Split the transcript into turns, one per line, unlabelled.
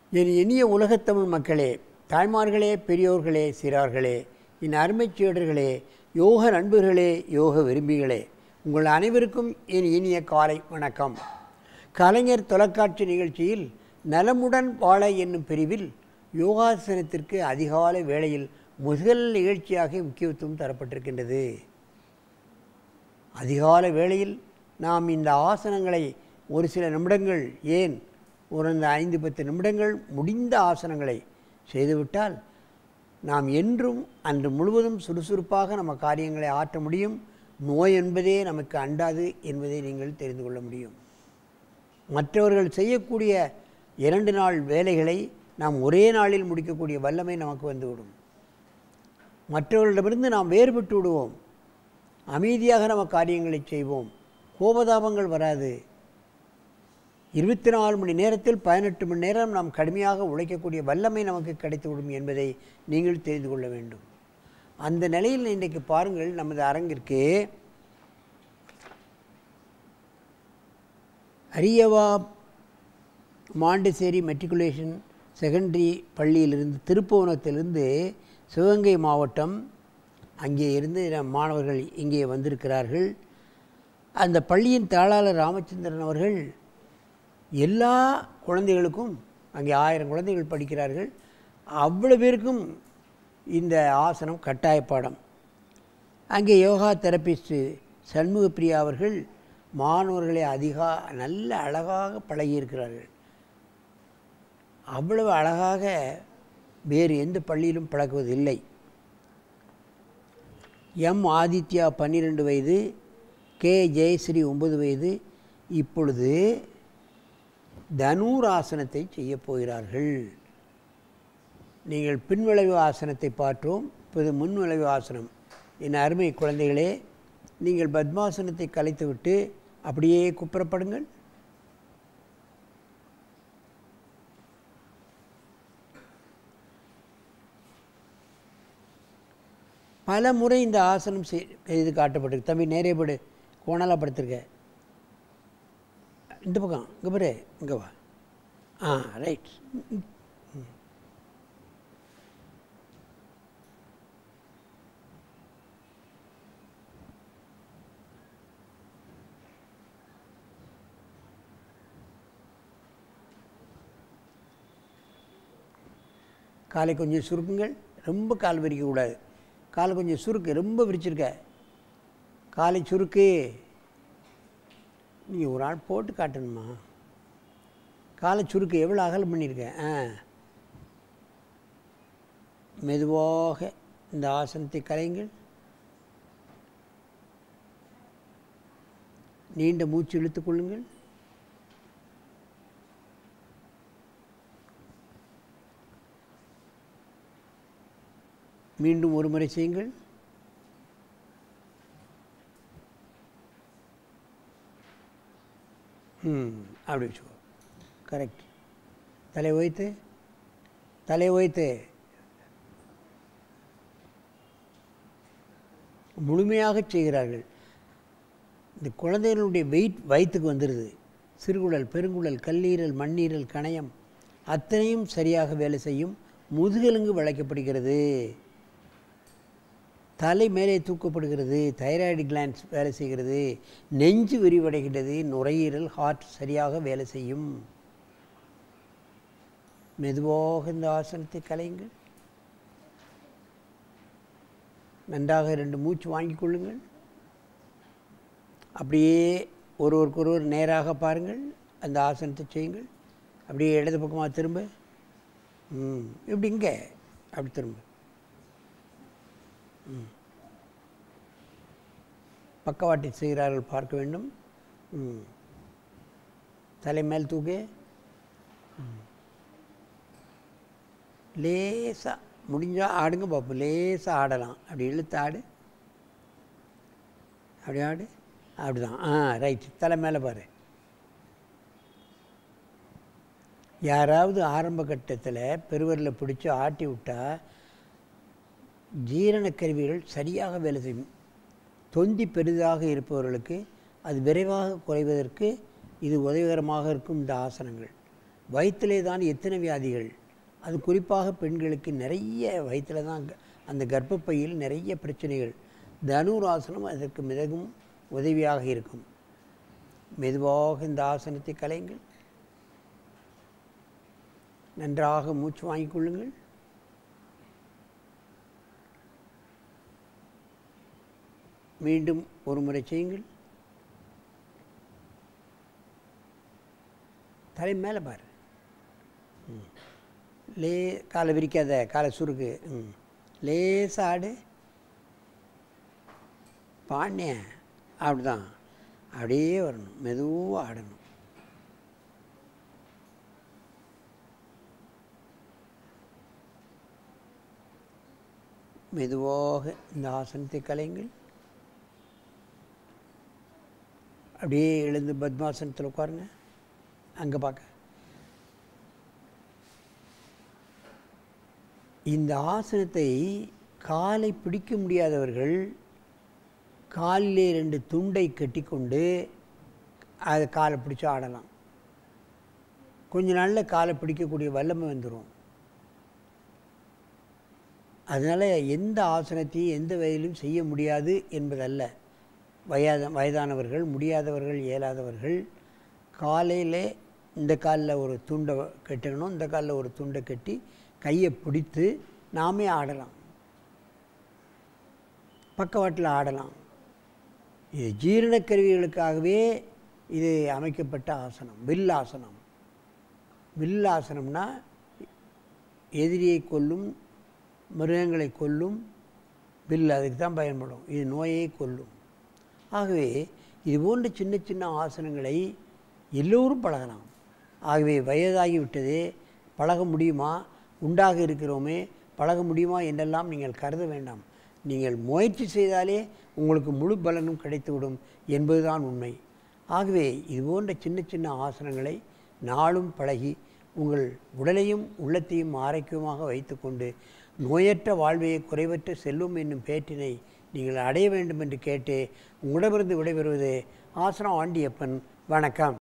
என் இனிய உலகத்தமிழ் மக்களே தாய்மார்களே பெரியோர்களே சிறார்களே என் அருமைச் சீடர்களே யோக நண்பர்களே யோக விரும்பிகளே உங்கள் அனைவருக்கும் என் இனிய காலை வணக்கம் கலைஞர் தொலைக்காட்சி நிகழ்ச்சியில் நலமுடன் வாழ என்னும் பிரிவில் யோகாசனத்திற்கு அதிகாலை வேளையில் முதல் நிகழ்ச்சியாக முக்கியத்துவம் தரப்பட்டிருக்கின்றது அதிகாலை வேளையில் நாம் இந்த ஆசனங்களை ஒரு சில நிமிடங்கள் ஏன் ஒரு அந்த ஐந்து பத்து நிமிடங்கள் முடிந்த ஆசனங்களை செய்துவிட்டால் நாம் என்றும் அன்று முழுவதும் சுறுசுறுப்பாக நம்ம காரியங்களை ஆற்ற முடியும் நோய் என்பதே நமக்கு அண்டாது என்பதை நீங்கள் தெரிந்து கொள்ள முடியும் மற்றவர்கள் செய்யக்கூடிய இரண்டு நாள் வேலைகளை நாம் ஒரே நாளில் முடிக்கக்கூடிய வல்லமை நமக்கு வந்துவிடும் மற்றவர்களிடமிருந்து நாம் வேறுபட்டு விடுவோம் அமைதியாக நம்ம காரியங்களை செய்வோம் கோபதாபங்கள் வராது இருபத்தி நாலு மணி நேரத்தில் பதினெட்டு மணி நேரம் நாம் கடுமையாக உழைக்கக்கூடிய வல்லமை நமக்கு கிடைத்துவிடும் என்பதை நீங்கள் தெரிந்து கொள்ள வேண்டும் அந்த நிலையில் இன்றைக்கு பாருங்கள் நமது அரங்கிற்கு அரியவா மாண்டசேரி மெட்ரிகுலேஷன் செகண்டரி பள்ளியிலிருந்து திருப்புவனத்திலிருந்து சிவகங்கை மாவட்டம் அங்கே இருந்து நம் மாணவர்கள் இங்கே வந்திருக்கிறார்கள் அந்த பள்ளியின் தாளாளர் ராமச்சந்திரன் அவர்கள் எல்லா குழந்தைகளுக்கும் அங்கே ஆயிரம் குழந்தைகள் படிக்கிறார்கள் அவ்வளோ பேருக்கும் இந்த ஆசனம் கட்டாய பாடம் அங்கே யோகா தெரபிஸ்ட்டு சண்முகப்பிரியா அவர்கள் மாணவர்களை அதிகா நல்ல அழகாக பழகியிருக்கிறார்கள் அவ்வளவு அழகாக வேறு எந்த பள்ளியிலும் பழகுவதில்லை எம் ஆதித்யா பன்னிரெண்டு வயது கே ஜெயஸ்ரீ ஒன்பது வயது இப்பொழுது தனூர் ஆசனத்தை செய்யப் போகிறார்கள் நீங்கள் பின்விளைவு ஆசனத்தை பார்த்தோம் இப்போது முன்விளைவு ஆசனம் என் அருமை குழந்தைகளே நீங்கள் பத்மாசனத்தை கலைத்துவிட்டு அப்படியே குப்புறப்படுங்கள் பல முறை இந்த ஆசனம் செய்து காட்டப்பட்டிருக்கு தம்பி நேரே படு கோணலாக படுத்திருக்க இந்த பக்கம் இங்கே பாரு இங்கே வா ஆ ரைட் காலை கொஞ்சம் சுருக்குங்கள் ரொம்ப கால் விரிக்கக்கூடாது காலை கொஞ்சம் சுருக்கு ரொம்ப விரிச்சிருக்க காலை சுருக்கு நீங்கள் ஒரு ஆள் போட்டு காட்டணுமா காலை சுருக்கு எவ்வளோ அகலம் பண்ணியிருக்க ஆ மெதுவாக இந்த ஆசனத்தை கலைங்கள் நீண்ட மூச்சு இழுத்துக் கொள்ளுங்கள் மீண்டும் ஒரு முறை செய்யுங்கள் ம் அப்படி வச்சுக்கோ கரெக்ட் தலை ஓய்த்து தலை ஓய்த்து முழுமையாக செய்கிறார்கள் இந்த குழந்தைகளுடைய வெயிட் வயிற்றுக்கு வந்துடுது சிறுகுடல் பெருங்குடல் கல்லீரல் மண்ணீரல் கணையம் அத்தனையும் சரியாக வேலை செய்யும் முதுகெலுங்கு வளைக்கப்படுகிறது தலை மேலே தூக்கப்படுகிறது தைராய்டு கிளான்ஸ் வேலை செய்கிறது நெஞ்சு விரிவடைகிறது நுரையீரல் ஹார்ட் சரியாக வேலை செய்யும் மெதுவாக இந்த ஆசனத்தை கலையுங்கள் நன்றாக ரெண்டு மூச்சு வாங்கிக் கொள்ளுங்கள் அப்படியே ஒருவருக்கு ஒருவர் நேராக பாருங்கள் அந்த ஆசனத்தை செய்யுங்கள் அப்படியே இடது பக்கமாக திரும்ப ம் இப்படி இங்கே அப்படி திரும்ப பக்கவாட்டி செய்கிறார்கள் பார்க்க வேண்டும் ம் தலை மேல் தூக்கு லேசாக முடிஞ்சால் ஆடுங்க பார்ப்போம் லேசாக ஆடலாம் அப்படி இழுத்து ஆடு அப்படி ஆடு அப்படிதான் ஆ ரைட் தலை மேலே பாரு யாராவது ஆரம்ப கட்டத்தில் பெருவரில் பிடிச்சி ஆட்டி விட்டால் ஜீரண கருவிகள் சரியாக வேலை செய்யும் தொந்தி பெரிதாக இருப்பவர்களுக்கு அது விரைவாக குறைவதற்கு இது உதவிகரமாக இருக்கும் இந்த ஆசனங்கள் வயிற்றிலே தான் எத்தனை வியாதிகள் அது குறிப்பாக பெண்களுக்கு நிறைய வயிற்றில் தான் க- அந்த கர்ப்பப்பையில் நிறைய பிரச்சனைகள் தனுராசனம் அதற்கு மிகவும் உதவியாக இருக்கும் மெதுவாக இந்த ஆசனத்தை கலையுங்கள் நன்றாக மூச்சு வாங்கிக் கொள்ளுங்கள் மீண்டும் ஒரு முறை செய்யுங்கள் தலை மேலே பாரு ம். லே காலை விரிக்காத காலை சுருக்கு ம் லேசாக ஆடு பாண்டியன் அப்படிதான் அப்படியே வரணும் மெதுவாக ஆடணும் மெதுவாக இந்த ஆசனத்தை கலையுங்கள் அப்படியே எழுந்து பத்மாசனத்தில் உட்காருங்க அங்கே பார்க்க இந்த ஆசனத்தை காலை பிடிக்க முடியாதவர்கள் காலிலே ரெண்டு துண்டை கட்டிக்கொண்டு அதை காலை பிடிச்சு ஆடலாம் கொஞ்ச நாளில் காலை பிடிக்கக்கூடிய வல்லமை வந்துடும் அதனால் எந்த ஆசனத்தையும் எந்த வயதிலும் செய்ய முடியாது என்பதல்ல வயத வயதானவர்கள் முடியாதவர்கள் இயலாதவர்கள் காலையில் இந்த காலில் ஒரு துண்டை கட்டணும் இந்த காலில் ஒரு துண்டை கட்டி கையை பிடித்து நாமே ஆடலாம் பக்கவாட்டில் ஆடலாம் இது ஜீரணக்கருவிகளுக்காகவே இது அமைக்கப்பட்ட ஆசனம் வில் ஆசனம் வில் ஆசனம்னா எதிரியை கொல்லும் மிருகங்களை கொல்லும் வில் அதுக்கு தான் பயன்படும் இது நோயை கொல்லும் ஆகவே இது போன்ற சின்ன சின்ன ஆசனங்களை எல்லோரும் பழகலாம் ஆகவே வயதாகி விட்டதே பழக முடியுமா உண்டாக இருக்கிறோமே பழக முடியுமா என்றெல்லாம் நீங்கள் கருத வேண்டாம் நீங்கள் முயற்சி செய்தாலே உங்களுக்கு முழு பலனும் கிடைத்துவிடும் என்பதுதான் உண்மை ஆகவே இது போன்ற சின்ன சின்ன ஆசனங்களை நாளும் பழகி உங்கள் உடலையும் உள்ளத்தையும் ஆரோக்கியமாக வைத்துக்கொண்டு நோயற்ற வாழ்வையை குறைவற்ற செல்வம் என்னும் பேற்றினை நீங்கள் அடைய வேண்டும் என்று கேட்டு உங்களிடமிருந்து விடைபெறுவது ஆசனம் ஆண்டியப்பன் வணக்கம்